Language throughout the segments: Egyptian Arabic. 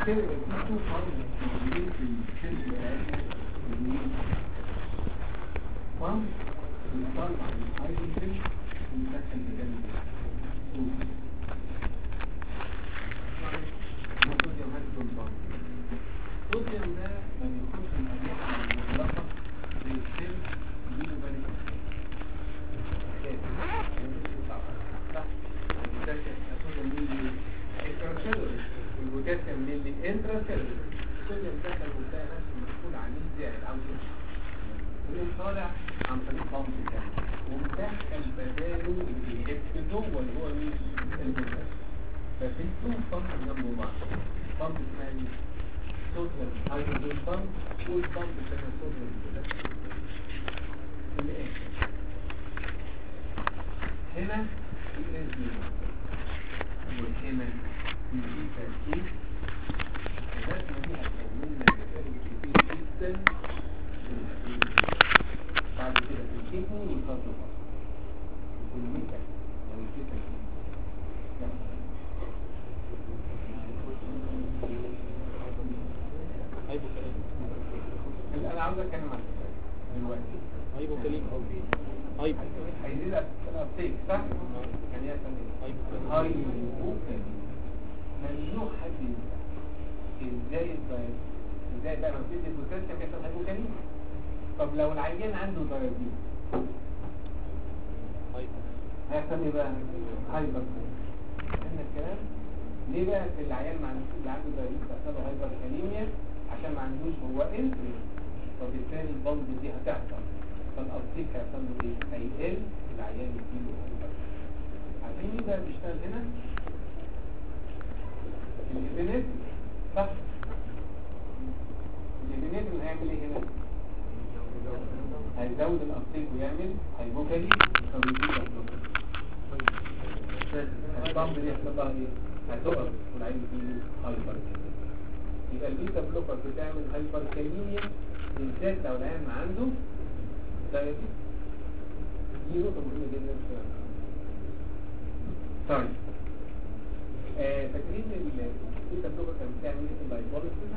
كده يبقى في تو فايل موجودين في السيل بتاعتنا الاثنين فايل بيطلع الهيدروجين ويدخل مكانه صوديوم صوديوم هيدروجين بامب الصوديوم ده ما بيخش الاماكن المغلقه زي السيل يجيله بالك والبوتاسيوم من الانتراسيلولر الصوديوم دخل وتلاقي نفسه مسؤول عن زائد عاوز يمشي ويقوم طالع عن طريق بامب تاني ومدخل بداله اللي يحب جوه اللي هو مين البوتاسيوم ففي تو بامب جنب بعض بامب اسمها ايه؟ صوديوم هيدروجين بامب والبامب الثاني صوديوم بوتاسيوم في الاخر هنا في انزيم وهنا في تركيب الرسمة دي هتكون لنا مسائل كتير جدا في الحديد بعد كده في الكدني والفضل في الميتا لو في تركيب انا عاوز اتكلم عن دلوقتي هايبوكاليم او هايبو عايزين الابتيك صح؟ يعني ايه هايبوكاليم هايبوكاليم ممنوع حد ينسى ازاي الدايت ازاي بقى لما بتدي البوتاسيوم يحصل هايبوكاليم طب لو العيان عنده دايابيتس هايبو هيحصل ايه بقى هايبر فهمنا الكلام ليه بقى في العيان مع اللي عنده دايابيتس هيحصل له هايبر كاليميا عشان ما عندوش هو انسولين فبالتالي البلد دي هتحصل فالابتيك هيحصل له ايه هيقل العيان يجيله هايبر عارفين مين بقى بيشتغل هنا الابنات صح الابنات اللي هيعمل ايه هنا هيزود الابتيك ويعمل هيبوكالي فبيزيد الابتيك البامب دي يحصل لها ايه هتقف والعين يجيله هايبر يبقى البيتا بلوكر بتعمل هايبر كاليميا بالذات لو العيان عنده دايابيتس دي نقطة مهمة جدا في الكلام. طيب آه، فاكرين البيتا بلوكر كانت بتعمل ايه في اللايبوليسيس؟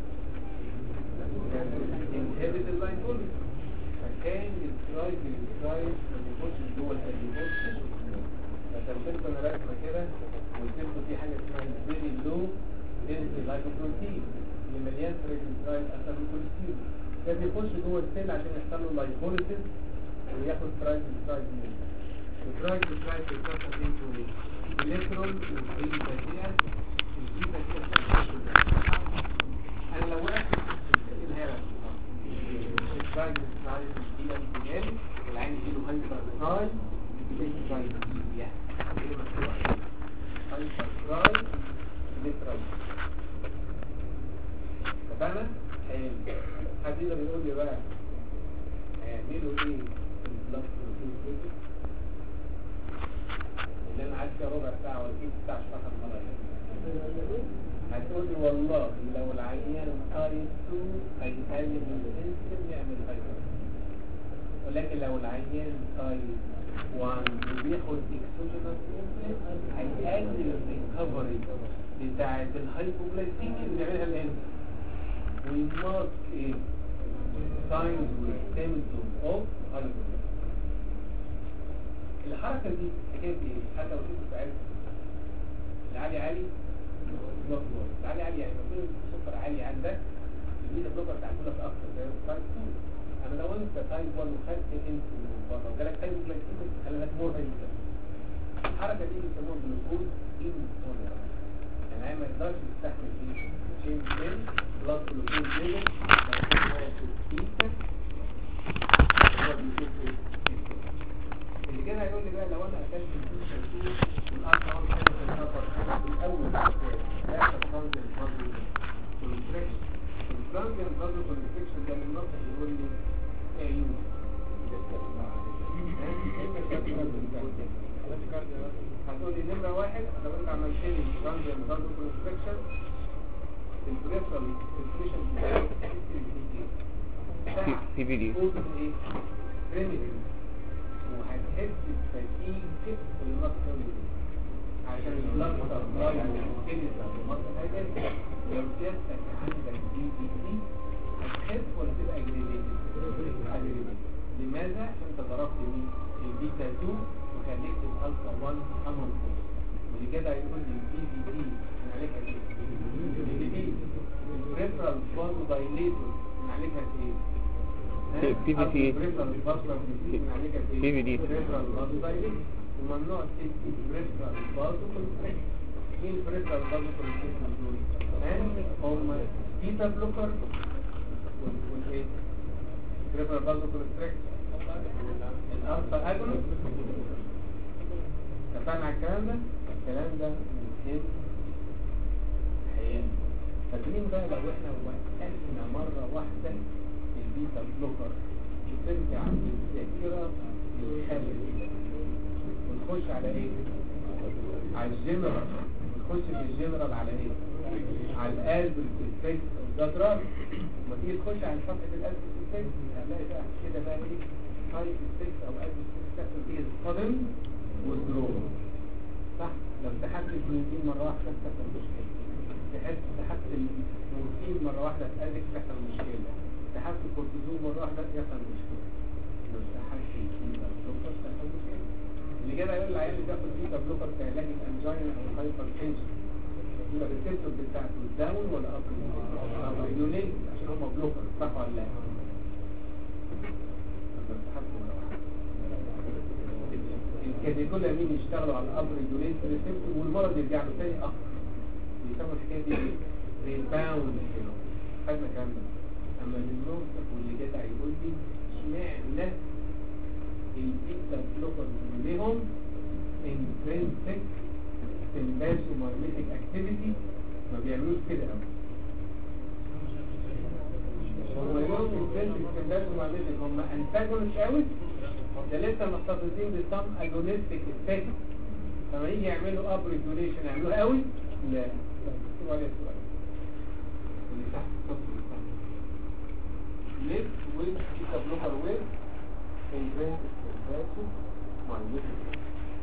انهبت اللايبوليسيس فكان السترايد السترايد ما بيخش جوه الاديبوز فكان كنت انا راسمه كده قلت لكم في حاجه اسمها الفيري لو دنسي لايبوبروتين اللي مليان تريجليسرايد اكتر من الكوليسترول ده بيخش جوه السيل عشان يحصل له لايبوليسيس وياخد ترايجليسرايد منه الترايجليسرايد بيتكسر انتو الكترون وفي فاتيه الفي فاتيه انا لو وقفت ايه اللي هيحصل الترايجليسرايد دي الانتجال العين يجيله هايبر ترايد ايه مكتوب عليه هايبر ترايد لترايد اتفقنا؟ حلو حد يقدر يقول لي بقى هيعملوا ايه في البلاد بروتين بروتين اللي انا قعدت فيها ربع ساعه ولا تلت ساعه اشرحها المره اللي هتقول لي والله لو العيان تايب 2 هيقلل من الانسولين يعمل هايبر ولكن لو العيان تايب 1 وبياخد اكسوجينوس انسولين هيقلل الريكفري بتاعه الهايبوغلايسيميا اللي بيعملها الانسولين ويمارك ايه signs والsymptoms of hypoglycemia الحركة دي حكاية ايه؟ حتى لو شفت ساعات العالي عالي نوت نوت العالي عالي يعني لو كنت السكر عالي عندك البيتا بلوكر تعملك اكتر زي تايب 2 اما لو انت تايب 1 وخدت انسولين من بره وجالك هايبوغلايسيميا خلي لك مور هايبوغلايسيميا الحركة دي بيسموها جلوكوز انتوليرانس يعني هي ما يقدرش يستحمل ايه؟ شيء من بلاد جلوكوز ليفل اللي كده هيقول لي بقى لو انا اكلت الفلوس الفلوس والارض اول حاجه في السفر الاول هيحصل ترانزيت برضه كونستريكشن الترانزيت برضه كونستريكشن ده من النقطه اللي يقول لي ايه يوز هتقول لي نمره واحد لو انت عملت لي ترانزيت برضه كونستريكشن البريفرال الفليشن سي بي دي ايه بريميتيف وهتحس بفتيج في المصدر عشان المصدر لا يمكن المصدر هيجي لو سيادتك عندك دي بي تي هتخف ولا تبقى اجريديتد؟ اجريديتد لماذا؟ عشان انت ضربت مين؟ البيتا 2 وخليت الالفا 1 انونفوس واللي كده هيقول لي البي بي تي نعالجها ايه؟ البي بي البريفرال فازو دايليتور نعالجها ايه؟ PVT. البريفرال فازو دايليتور نعالجها ايه؟ PVD. بريفرال فازو دايليتور وممنوع تدي بريفرال فازو كونستريكشن مين البريفرال فازو كونستريكشن دول؟ ها؟ هم بيتا بلوكر والايه؟ بريفرال فازو كونستريكشن الالفا اجونست اتفقنا على الكلام ده الكلام ده مهم حقيقي فاكرين بقى لو احنا وقفنا مرة واحدة البيتا بلوكر وترجع بالذاكرة للخلل ونخش على ايه؟ على الجنرال ونخش في الجنرال على ايه؟ على القلب الفيكس ده دراج لما تيجي تخش على صفحة القلب الفيكس هتلاقي بقى كده بقى ايه؟ تايب الفيكس او قلب الفيكس تحصل فيه صدم والدروب صح؟ لو سحبت البنزين مرة واحدة تحصل مشكلة تحس سحبت المورفين مرة واحدة في قلبك تحصل مشكلة سحبت الكورتيزون مرة واحدة يحصل مشكلة لو سحبت البيتا بلوكر تحصل مشكلة اللي كده يقول العيال اللي بياخد بيتا بلوكر كعلاج الانجينا او الهايبر تنشن يبقى الريسبتور بتاعته داون ولا اب يونيت عشان هم بلوكر صح ولا لا؟ لما سحبت مرة واحدة الكاديكولا مين يشتغلوا على الابر يونيت ريسبتور والمرض يرجع له تاني اكتر بيسموا الحكايه دي ريباوند كده خدنا الكلام ده اما النقطه واللي جدع يقول لي اشمعنى البيتا بلوكر ليهم انترنسك سمباسو مايميتك اكتيفيتي ما بيعملوش كده قوي هم لهم انترنسك سمباسو مايميتك هم انتاجونست قوي ده لسه محتفظين بالسم اجونستيك افكت فما يجي يعملوا اب ريجوليشن يعملوها قوي لا اكتبوا عليها سؤال اللي تحت السطر اللي تحت ليف ويز بيتا بلوكر ويز انترنسك سمباسو مايميتك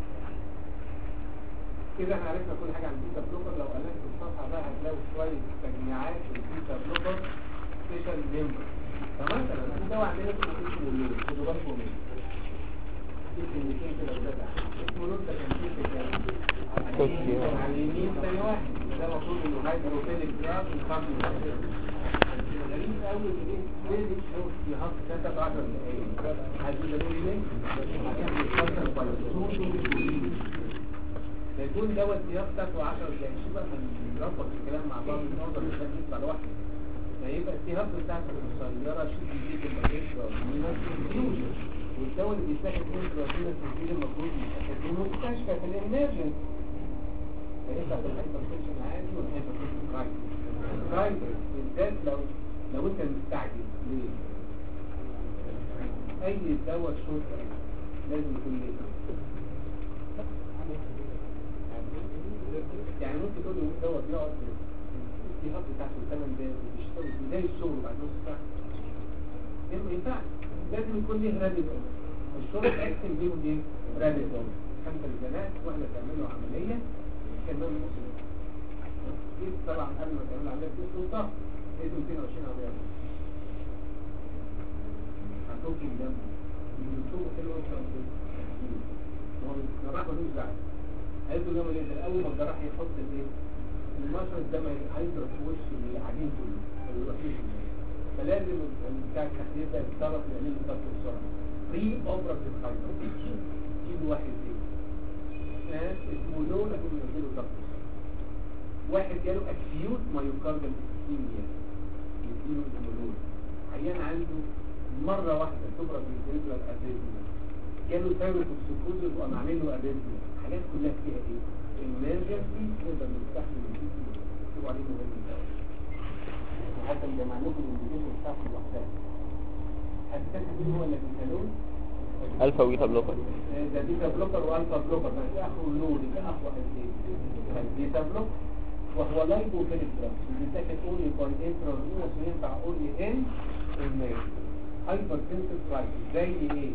كده احنا عرفنا كل حاجة عن البيتا بلوكر لو قلبت الصفحة بقى هتلاقوا شوية تجميعات البيتا بلوكر سبيشال ميمبر فمثلا في دواء عندنا اسمه اسمه لون خدوا بالكم منه في كلمتين كده وده اسمه لون ده كان فيه كده كويس. على اليمين ثاني واحد ده المفروض انه هيدروفيليك دراج وخمس غريب قوي ان ايه ليه شوف في هاف 13 دقايق هتقول لي ليه؟ عشان بيتكسر بايسون يكون دوت سياق بتاعته 10 دقايق شوف بقى من بنربط الكلام مع بعض النظر مش لازم يطلع لوحده فيبقى السياق بتاعته قصيره شوف يزيد المكيشة والفيوجن والدواء اللي بيتاخد من البروتين التسجيل المفروض يتاخد من المستشفى في الامرجنس فيبقى في الهايبرتنشن عادي والهايبرتنشن كرايسيس كرايسيس بالذات لو لو انت مستعجل ليه؟ اي دواء شرطه لازم يكون ليه يعني ممكن تقول له دوت بيقعد الاتهاب بتاعته 8 دقايق وبيشتغل بداية الشغل بعد نص ساعة إيه ما ينفعش لازم يكون ليه رابط الشغل اكتب ليهم ايه رابط خمسة البنات واحدة تعمل له عملية كمان نص دي طبعا قبل ما تعمل عملية في سلطة لقيته 220 عملية هتوكي الدم الدكتور حلو اكتر من كده هو الجراح ملوش دعوه قالت له جمال ايه اول ما الجراح يحط الايه المشرط ده ما هيضرب في وش العجين كله ما يروحش فلازم بتاع التحليل ده يتصرف يعمل له ضغط بسرعه بري اوبراتيف هايبر يجيب واحد ايه ناس اسمه لون يكون ينزله ضغط واحد جاله اكيوت مايوكاردال اسكيميا يديله اسمه لون عيان عنده مره واحده تبرد من الفنترال اريزميا جاله ثايروتوكسيكوزيس وقام عامل له اريزميا حاجات كلها فيها ايه emergency نقدر نستحمل الجسم تبقى عليه مهم قوي وحتى اللي جمع لكم الانجليزي بتاعته لوحدها هتتاكد مين هو اللي بيسالون الفا وبيتا بلوكر ده بيتا بلوكر والفا بلوكر بس اخره اللون يبقى اقوى قد ايه بيتا بلوك وهو لايبوفيليك دراج بيتاخد اونلي باي انترافينوس وينفع اونلي ان الميل هايبر تنسيف رايتس زي ايه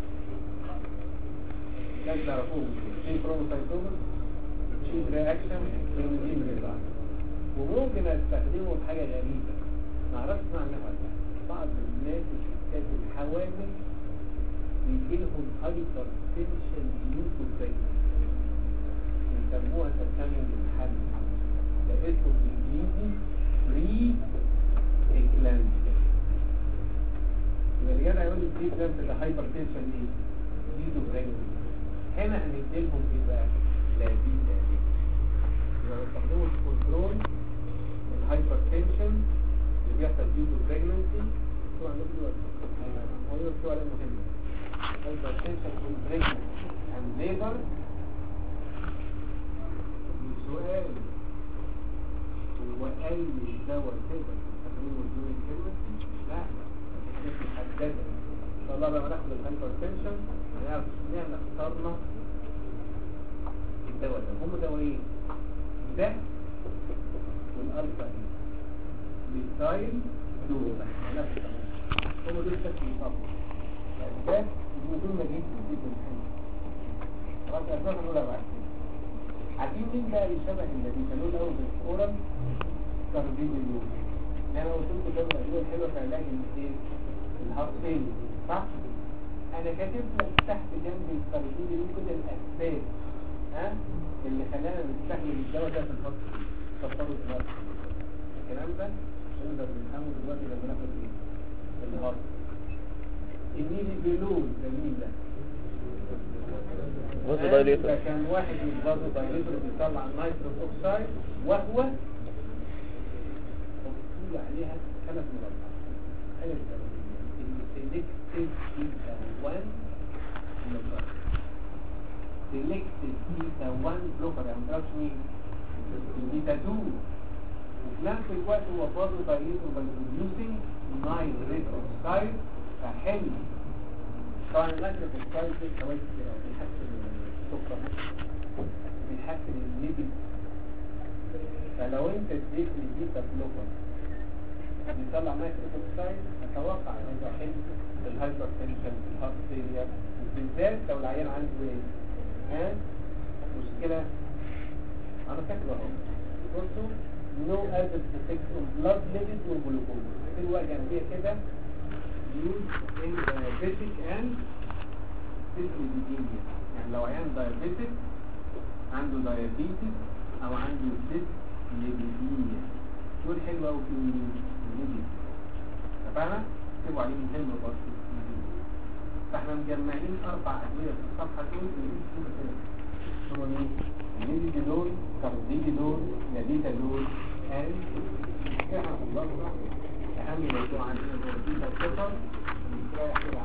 لازم تعرفوهم في بروموسايتومس تشيز رياكشن بنزين ريزاين وممكن استخدمه في حاجة غريبة ما اعرفش معناها ولا لا بعض الناس الستات الحوامل بيجيلهم هايبر تنشن نيوتو يسموها تسمم الحمل ده اسمه بالانجليزي بري اكلامسيا يبقى اللي جدع يقول لي بري اكلامسيا ده هايبر تنشن ايه؟ نيوتو بريجنسي هنا هنديلهم ايه بقى؟ لابيتا يبقى بيستخدموا الكنترول الهايبر تنشن اللي بيحصل نيوتو بريجنسي طبعا ده دلوقتي هو يقول عليه مهم هايبر تنشن in pregnancy and labor سؤال هو أي دواء تقدر تستخدمه بدون الكلمة؟ لا مش محددة إن شاء الله لما ناخد الهايبرتنشن هنعرف اشمعنى اخترنا الدواء ده هم دوايين ده والألفا دي بالتايل دول نفس هم دول شكل مطبق ده مهمة جدا جدا خلاص أساسا نقولها بعد كده عارفين مين بقى اللي شبه الذي كانوا الاول بالاورال كارديو اللون انا قلت لكم ده من الادويه الحلوه في علاج الايه الهارت فيل صح انا كاتب لك تحت جنب الكارديو اللون كده الاسباب ها اللي خلانا نستخدم الدواء ده في الهارت فيل فكروا دلوقتي الكلام ده نقدر نفهمه دلوقتي لما ناخد ايه الهارت النيلي بيلون ده مين ده بص ده دايليتر كان واحد من برضه دايليتر بيطلع النيتروس اوكسايد وهو مكتوب عليها خمس مربعات حاجه السيلكتيف بيتا 1 بلوكر سيلكتيف بيتا 1 بلوكر يعني ما تعرفش مين البيتا 2 وفي نفس الوقت هو برضه دايليتر بروديوسنج نيتريت اوكسايد فحلو طبعا النيتريت اوكسايد دي فوائد كتير قوي بيحسن السكر بيحسن الليبيد فلو انت اديت البيتا بلوكر بيطلع نيتريت اوكسايد اتوقع انه يبقى حلو في الهايبر تنشن في الهارت فيلير وبالذات لو العيان عنده ايه؟ ها؟ مشكله انا فاكره اهو بصوا no adverse effect on blood levels or glucose في الورقه جنبيه كده used in diabetic and dyslipidemia يعني لو عيان diabetic عنده diabetes او عنده dyslipidemia دول حلو قوي في الليبيد اتفقنا؟ اكتبوا عليه مهم برضه فاحنا مجمعين اربع ادويه في الصفحه دول ونقول كده هما مين؟ الليبيدول كارديدول نبيتالول and احنا خلصنا اهم موضوع عندنا هو البيتا الصفر ونستريح كده